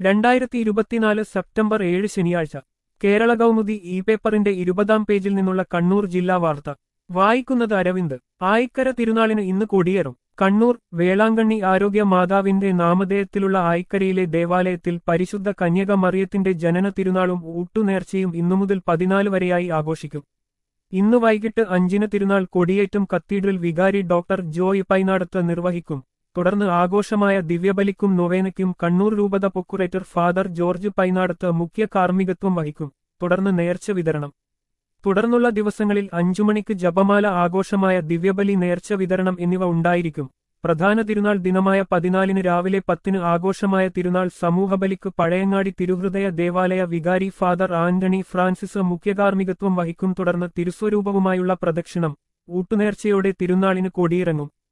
രണ്ടായിരത്തി ഇരുപത്തിനാല് സെപ്റ്റംബർ ഏഴ് ശനിയാഴ്ച കേരള കൗമുദി ഇ പേപ്പറിന്റെ ഇരുപതാം പേജിൽ നിന്നുള്ള കണ്ണൂർ ജില്ലാ വാർത്ത വായിക്കുന്നത് അരവിന്ദ് ആയിക്കര തിരുനാളിന് ഇന്ന് കൊടിയേറും കണ്ണൂർ വേളാങ്കണ്ണി ആരോഗ്യ മാതാവിന്റെ നാമധേയത്തിലുള്ള ആയിക്കരയിലെ ദേവാലയത്തിൽ പരിശുദ്ധ കന്യക മറിയത്തിന്റെ ജനന തിരുനാളും ഊട്ടുനേർച്ചയും ഇന്നു മുതൽ പതിനാല് വരെയായി ആഘോഷിക്കും ഇന്ന് വൈകിട്ട് അഞ്ചിന് തിരുനാൾ കൊടിയേറ്റും കത്തീഡ്രൽ വികാരി ഡോക്ടർ ജോയ് പൈനാടത്ത് നിർവഹിക്കും തുടർന്ന് ആഘോഷമായ ദിവ്യബലിക്കും നൊവേനയ്ക്കും കണ്ണൂർ രൂപത പൊക്കുറേറ്റർ ഫാദർ ജോർജ് പൈനാടത്ത് മുഖ്യ കാർമ്മികത്വം വഹിക്കും തുടർന്ന് നേർച്ച വിതരണം തുടർന്നുള്ള ദിവസങ്ങളിൽ അഞ്ചുമണിക്ക് ജപമാല ആഘോഷമായ ദിവ്യബലി നേർച്ച വിതരണം എന്നിവ ഉണ്ടായിരിക്കും പ്രധാന തിരുനാൾ ദിനമായ പതിനാലിന് രാവിലെ പത്തിന് ആഘോഷമായ തിരുനാൾ സമൂഹബലിക്ക് പഴയങ്ങാടി തിരുഹൃദയ ദേവാലയ വികാരി ഫാദർ ആന്റണി ഫ്രാൻസിസ് മുഖ്യകാർമ്മികത്വം വഹിക്കും തുടർന്ന് തിരുസ്വരൂപവുമായുള്ള പ്രദക്ഷിണം ഊട്ടുനേർച്ചയോടെ തിരുനാളിന് കൊടിയിറങ്ങും